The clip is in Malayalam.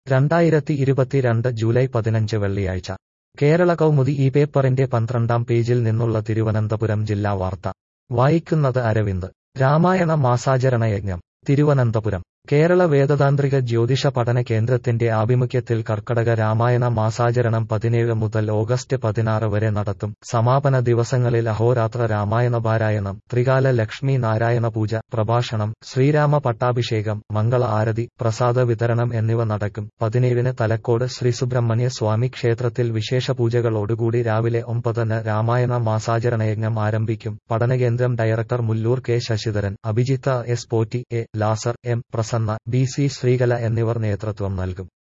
രണ്ടായിരത്തി ഇരുപത്തിരണ്ട് ജൂലൈ പതിനഞ്ച് വെള്ളിയാഴ്ച കേരള കൗമുദി ഈ പേപ്പറിന്റെ പന്ത്രണ്ടാം പേജിൽ നിന്നുള്ള തിരുവനന്തപുരം ജില്ലാ വാർത്ത വായിക്കുന്നത് അരവിന്ദ് രാമായണ മാസാചരണ യജ്ഞം തിരുവനന്തപുരം കേരള വേദതാന്ത്രിക ജ്യോതിഷ പഠന കേന്ദ്രത്തിന്റെ ആഭിമുഖ്യത്തിൽ കർക്കടക രാമായണ മാസാചരണം പതിനേഴ് മുതൽ ഓഗസ്റ്റ് പതിനാറ് വരെ നടത്തും സമാപന ദിവസങ്ങളിൽ അഹോരാത്ര രാമായണ പാരായണം ത്രികാല ലക്ഷ്മി നാരായണ പൂജ പ്രഭാഷണം ശ്രീരാമ പട്ടാഭിഷേകം മംഗള ആരതി പ്രസാദ വിതരണം എന്നിവ നടക്കും പതിനേഴിന് തലക്കോട് ശ്രീ സുബ്രഹ്മണ്യ സ്വാമി ക്ഷേത്രത്തിൽ വിശേഷ പൂജകളോടുകൂടി രാവിലെ ഒമ്പതിന് രാമായണ മാസാചരണയജ്ഞം ആരംഭിക്കും പഠനകേന്ദ്രം director Mullur K Sasidharan Abhijith S Potti A Lazar M Prasanna B C Sreekala എന്നിവർ നേതൃത്വം നൽകും